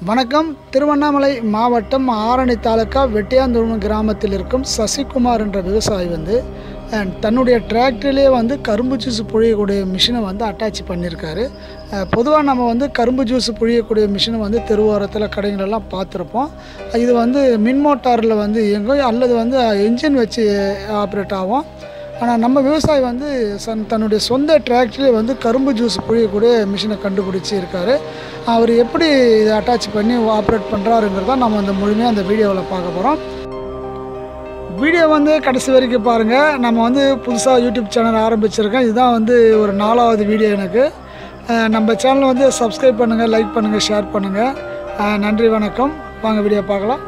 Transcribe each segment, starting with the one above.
வணக்கம் திருவண்ணாமலை மாவட்டம் ஆரணி தாலுக்கா வெட்டியாந்தோணம் கிராமத்தில் இருக்கும் சசிகுமார் என்ற விவசாயி வந்து அஹ், தன்னுடைய டிராக்டர்லேயே வந்து கரும்பு ஜூஸ் புழியக்கூடிய மிஷினை வந்து அட்டாச் பண்ணியிருக்காரு பொதுவாக நம்ம வந்து கரும்பு ஜூஸ் புழியக்கூடிய மிஷினை வந்து தெருவோரத்தில் கடைகளெல்லாம் பார்த்துருப்போம் இது வந்து மின் மோட்டாரில் வந்து இயங்கும் அல்லது வந்து என்ஜின் வச்சு ஆப்ரேட் ஆகும் ஆனால் நம்ம விவசாயி வந்து சன் தன்னுடைய சொந்த டிராக்டர்லேயே வந்து கரும்பு ஜூஸ் புழியக்கூடிய மிஷினை கண்டுபிடிச்சி இருக்காரு அவர் எப்படி இதை அட்டாச் பண்ணி ஆப்ரேட் பண்ணுறாருங்கிறத நம்ம இந்த முழுமையாக அந்த வீடியோவில் பார்க்க போகிறோம் வீடியோ வந்து கடைசி வரைக்கும் பாருங்கள் நம்ம வந்து புதுசாக யூடியூப் சேனல் ஆரம்பிச்சிருக்கோம் இதுதான் வந்து ஒரு நாலாவது வீடியோ எனக்கு அஹ் நம்ம சேனலை வந்து சப்ஸ்கிரைப் பண்ணுங்கள் லைக் பண்ணுங்கள் ஷேர் பண்ணுங்கள் நன்றி வணக்கம் வாங்க வீடியோ பார்க்கலாம்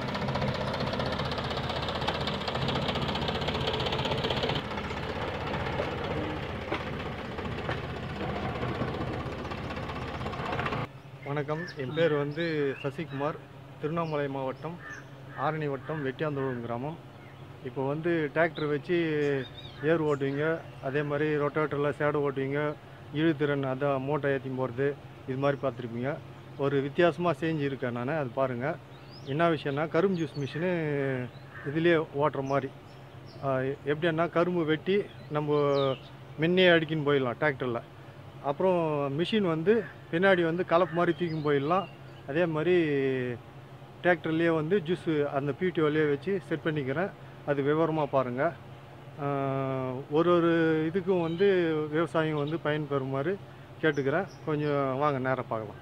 வணக்கம் என் பேர் வந்து சசிகுமார் திருவண்ணாமலை மாவட்டம் ஆரணி வட்டம் வெட்டியாந்தோளம் கிராமம் இப்போ வந்து டிராக்டர் வச்சு ஏர் ஓட்டுவீங்க அதே மாதிரி ரொட்டேட்டரில் சேடை ஓட்டுவீங்க இழுத்திறன் அதான் மூட்டை ஏற்றி போகிறது இது மாதிரி பார்த்துருப்பீங்க ஒரு வித்தியாசமாக செஞ்சுருக்கேன் நான் அது பாருங்கள் என்ன விஷயம்னா கரும்பு ஜூஸ் மிஷினு இதுலேயே ஓட்டுற மாதிரி ஆஹ் எப்படின்னா கரும்பு வெட்டி நம்ம முன்னே அடிக்கின்னு போயிடலாம் டிராக்டரில் அப்புறம் மிஷின் வந்து பின்னாடி வந்து கலப்பு மாதிரி தூக்கின்னு போயிடலாம் அதே மாதிரி டிராக்டர்லேயே வந்து ஜூஸ் அந்த பிடிஓலேயே வச்சு செட் பண்ணிக்கிறேன் அது விவரமாக பாருங்கள் ஒரு ஒரு இதுக்கும் வந்து விவசாயம் வந்து பயன்பெறுமாறு கேட்டுக்கிறேன் கொஞ்சம் வாங்க நேரம் பார்க்கலாம்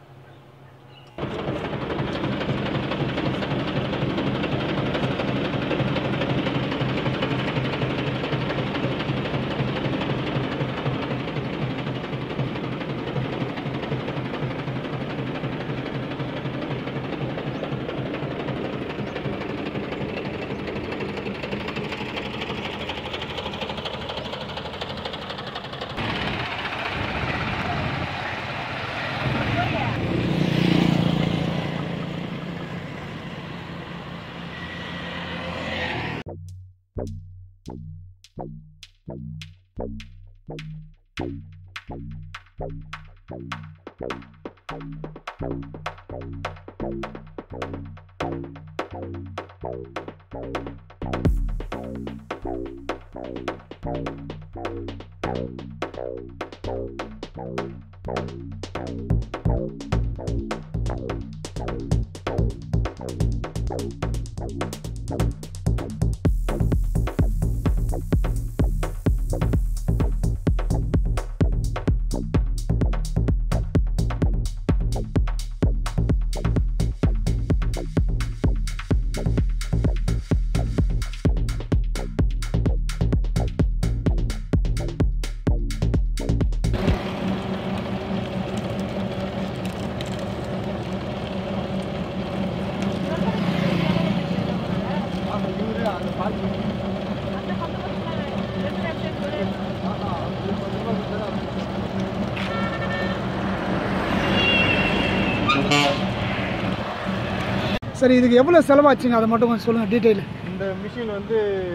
சரி இதுக்கு எவ்வளோ செலவாச்சுங்க அதை மட்டும் கொஞ்சம் சொல்லுங்கள் டீட்டெயில் இந்த மிஷின் வந்து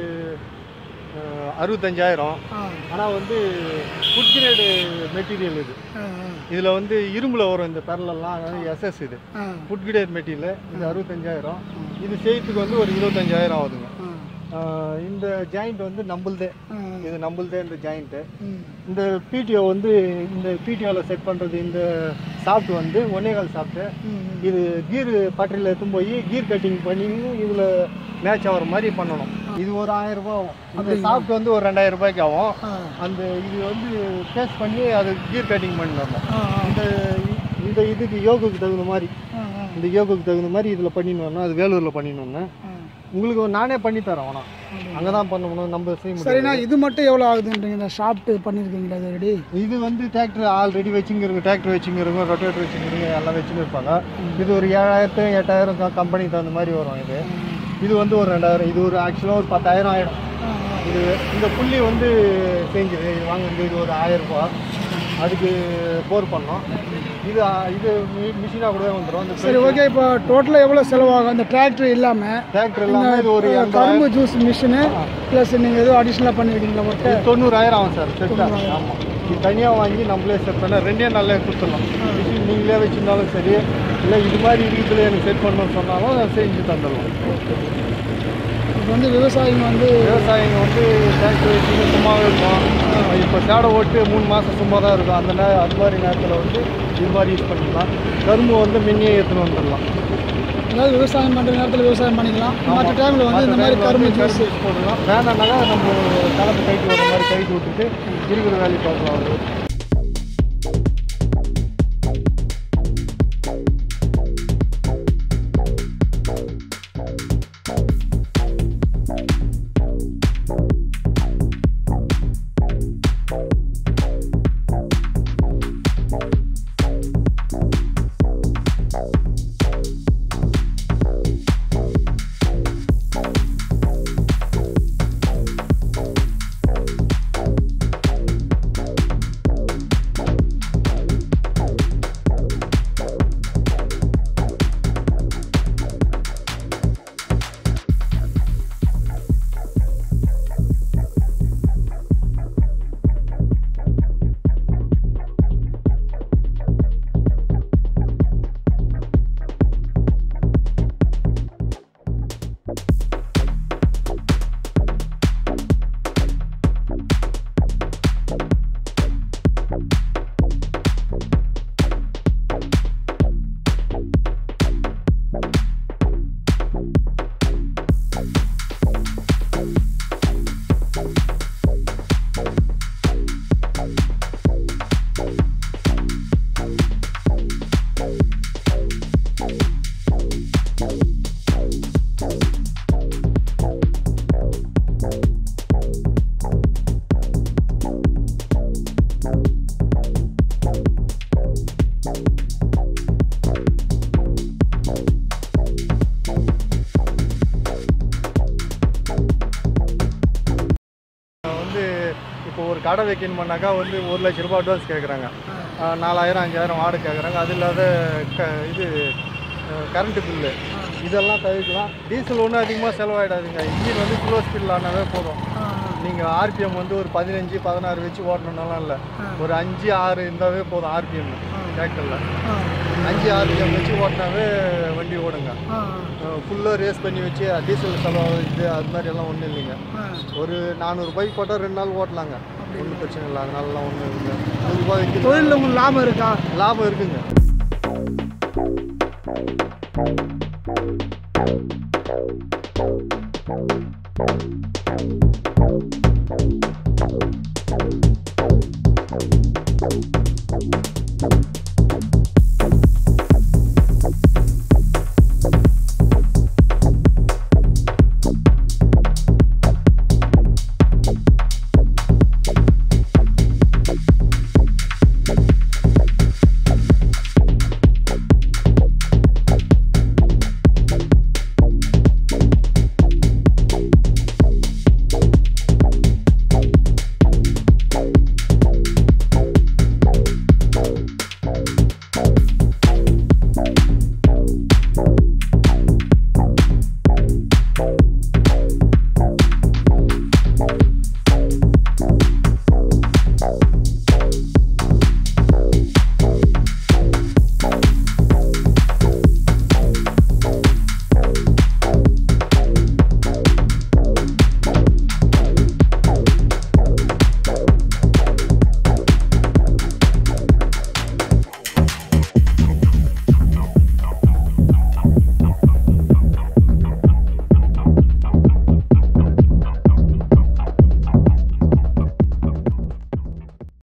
அஹ், அறுபத்தஞ்சாயிரம் ஆனால் வந்து ஃபுட் கிரேடு மெட்டீரியல் இது இதில் வந்து இரும்பில் வரும் இந்த பெரலெல்லாம் அதாவது எஸ்எஸ் இது ஃபுட் கிரேட் மெட்டீரியல் இது அறுபத்தஞ்சாயிரம் இது செய்யறதுக்கு வந்து ஒரு இருபத்தஞ்சாயிரம் ஆகுதுங்க அஹ், இந்த ஜாயிண்ட் வந்து நம்புல்தே இது நம்புல்தே இந்த ஜாயிண்ட்டு இந்த பிடிஓ வந்து இந்த பிடிஓவில் செட் பண்ணுறது இந்த சாஃப்ட் வந்து ஒன்னேகால் சாஃப்ட்டு இது கீர் பட்டரியில் எடுத்துன்னு போய் கீர் கட்டிங் பண்ணி இதில் மேட்ச் ஆகிற மாதிரி பண்ணணும் இது ஒரு ஆயிரம் ரூபாய் ஆகும் அந்த சாஃப்ட் வந்து ஒரு ரெண்டாயிரம் ரூபாய்க்கு ஆகும் அந்த இது வந்து பேஸ்ட் பண்ணி அது கீர் கட்டிங் பண்ணிடணும் இந்த இந்த இதுக்கு யோகுக்கு தகுந்த மாதிரி இந்த யோகுக்கு தகுந்த மாதிரி இதில் பண்ணின்னு வரணும் அது வேலூரில் பண்ணின்னு வரணும் உங்களுக்கு நானே பண்ணி தரேன் வேணாம் அங்கே தான் பண்ணணும் நம்ம செய்ய முடியாது சரிண்ணா இது மட்டும் எவ்வளோ ஆகுதுன்றீங்க இந்த ஷாப்ட்டு பண்ணியிருக்கீங்களா இது ரெடி இது வந்து டிராக்டர் ஆல்ரெடி வச்சுங்கிறவங்க டிராக்டர் வச்சுங்கிறவங்க ரொட்டேட்டர் வச்சுங்கிறவங்க எல்லாம் வச்சுன்னு இருப்பாங்க இது ஒரு ஏழாயிரத்து எட்டாயிரம் கம்பெனிக்கு தகுந்த மாதிரி வரும் இது இது வந்து ஒரு ரெண்டாயிரம் இது ஒரு ஆக்சுவலாக ஒரு பத்தாயிரம் ஆயிடும் இது இந்த புள்ளி வந்து செஞ்சுது இது வாங்குறது இது ஒரு ஆயிரம் ரூபாய் அதுக்கு போர் பண்ணோம் இது ஆ- இது மிஷினாக கூட வந்துடும் இந்த சரி ஓகே இப்போ டோட்டலாக எவ்வளோ செலவாகும் அந்த டிராக்டர் இல்லாமல் டிராக்டர் இல்லாமல் இது ஒரு எண்பதாயிரம் கரும்பு ஜூஸ் மிஷினு ப்ளஸ் நீங்கள் எதுவும் அடிஷ்னலாக பண்ணியிருக்கீங்களா ஒர்க்கு இது தொண்ணூறாயிரம் ஆகும் சார் செட்டாக ஆமாம் இது தனியாக வாங்கி நம்மளே செட் பண்ண ரெண்டே நாளில் கொடுத்துடலாம் மிஷின் நீங்களே வச்சுருந்தாலும் சரி இல்லை இது மாதிரி இருக்குதுல எனக்கு செட் பண்ணணும்னு சொன்னாலும் அதை செஞ்சு தந்துடலாம் இப்போ வந்து விவசாயிங்க வந்து விவசாயிங்க வந்து டிராக்டர் வச்சுட்டு சும்மாவே இருக்கும் இப்போ சேடை ஓட்டு மூணு மாதம் சும்மா தான் இருக்கும் அந்த நே அது மாதிரி நேரத்தில் வந்து இது மாதிரி யூஸ் பண்ணிக்கலாம் கரும்பு வந்து மின்னியே எடுத்துன்னு வந்துடலாம் அதாவது விவசாயம் பண்ணுற நேரத்தில் விவசாயம் பண்ணிக்கலாம் மற்ற ஆமாம். டைமில் வந்து இந்த மற்ற மாதிரி time ல கரும்பு வந்து ஜூஸ் juice போடலாம் வேணாம்னாக்கா நம்ம கலப்பு கைட்டு வர மாதிரி கைட்டு விட்டுட்டு இருக்கிற வேலையை பார்க்கலாம் அது வந்து இப்போ ஒரு கடை வைக்கணுமானாக்கா வந்து ஒரு லட்ச ரூபாய் அட்வான்ஸ் கேட்குறாங்க நாலாயிரம் அஞ்சாயிரம் வாடகை கேட்குறாங்க அது இல்லாத க இது கரண்ட்டு பில்லு இதெல்லாம் தவிர்க்கலாம் டீசல் ஒன்றும் அதிகமாக செலவாயிடாதுங்க இன்ஜின் வந்து ஸ்லோ ஸ்பீடில் ஆனாவே போதும் நீங்கள் ஆர்பிஎம் வந்து ஒரு பதினஞ்சு பதினாறு வச்சு ஓட்டணுன்னாலாம் இல்லை ஒரு அஞ்சு ஆறு இருந்தாவே போதும் ஆர்பிஎம் டிராக்டரில் அஞ்சு ஆர்பிஎம் வச்சு ஓட்டினாவே வண்டி ஓடுங்க ஃபுல்லாக ரேஸ் பண்ணி வச்சு டீசல் செலவு இது அது மாதிரி எல்லாம் ஒன்றும் இல்லைங்க ஒரு நானூறு பைக் போட்டால் ரெண்டு நாள் ஓட்டலாங்க ஒன்றும் பிரச்சனை இல்லை அதனாலலாம் ஒன்றும் இல்லைங்க நூறுரூபா வைக்கணும் தொழிலில் உங்களுக்கு லாபம் இருக்கா லாபம் இருக்குங்க